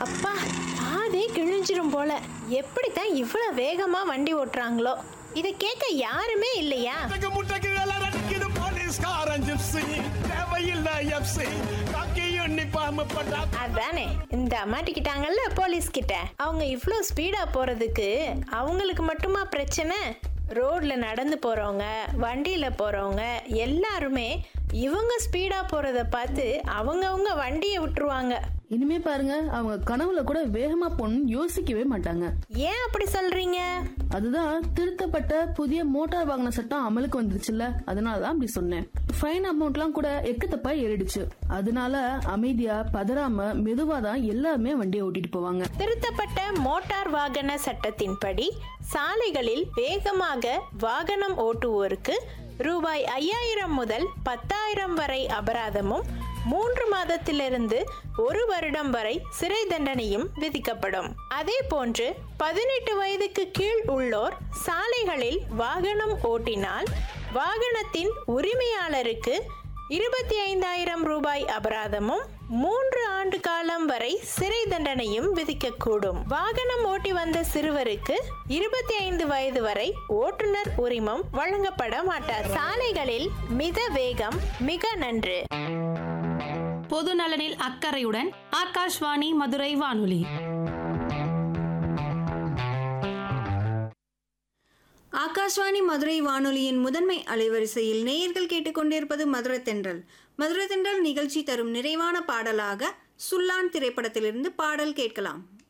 அப்பா பாதே கிழிஞ்சிரும் போல எப்படித்தான் இவ்வளோ வேகமாக வண்டி ஓட்டுறாங்களோ இதை கேட்க யாருமே இல்லையா முட்டைக்கு முட்டைக்கு அடிக்குது போலீஸ்காரன் ஜிப்ஸி தேவையில்லை எப்சி காக்கியும் நிப்பாம பட்டா அதானே இந்த மாட்டிக்கிட்டாங்கல்ல போலீஸ் கிட்ட அவங்க இவ்வளோ ஸ்பீடா போறதுக்கு அவங்களுக்கு மட்டுமா பிரச்சனை ரோட்ல நடந்து போறவங்க வண்டியில போறவங்க எல்லாருமே இவங்க ஸ்பீடா போறத பார்த்து அவங்கவங்க வண்டியை விட்டுருவாங்க இனிமே பாருங்க அவங்க கனவுல கூட வேகமா போகணும்னு யோசிக்கவே மாட்டாங்க ஏன் அப்படி சொல்றீங்க அதுதான் திருத்தப்பட்ட புதிய மோட்டார் வாகன சட்டம் அமலுக்கு வந்துருச்சுல்ல அதனாலதான் அப்படி சொன்னேன் ஃபைன் அமௌண்ட்லாம் கூட எக்கத்தப்பா ஏறிடுச்சு அதனால அமைதியா பதறாம மெதுவா தான் எல்லாருமே வண்டியை ஓட்டிட்டு போவாங்க திருத்தப்பட்ட மோட்டார் வாகன சட்டத்தின்படி சாலைகளில் வேகமாக வாகனம் ஓட்டுவோருக்கு ரூபாய் ஐயாயிரம் முதல் பத்தாயிரம் வரை அபராதமும் மூன்று மாதத்திலிருந்து ஒரு வருடம் வரை சிறை தண்டனையும் விதிக்கப்படும் அதே போன்று பதினெட்டு வயதுக்கு கீழ் உள்ளோர் சாலைகளில் வாகனம் ஓட்டினால் வாகனத்தின் உரிமையாளருக்கு இருபத்தி ஐந்தாயிரம் ரூபாய் அபராதமும் மூன்று ஆண்டு காலம் வரை சிறை தண்டனையும் விதிக்கக்கூடும் வாகனம் ஓட்டி வந்த சிறுவருக்கு இருபத்தி ஐந்து வயது வரை ஓட்டுநர் உரிமம் வழங்கப்பட மாட்டார் சாலைகளில் மித வேகம் மிக நன்று பொது நலனில் அக்கறையுடன் ஆகாஷ்வாணி மதுரை வானொலி ஆகாஷ்வாணி மதுரை வானொலியின் முதன்மை அலைவரிசையில் நேயர்கள் கேட்டுக்கொண்டிருப்பது மதுரை தென்றல் மதுரை தென்றல் நிகழ்ச்சி தரும் நிறைவான பாடலாக சுல்லான் திரைப்படத்திலிருந்து பாடல் கேட்கலாம்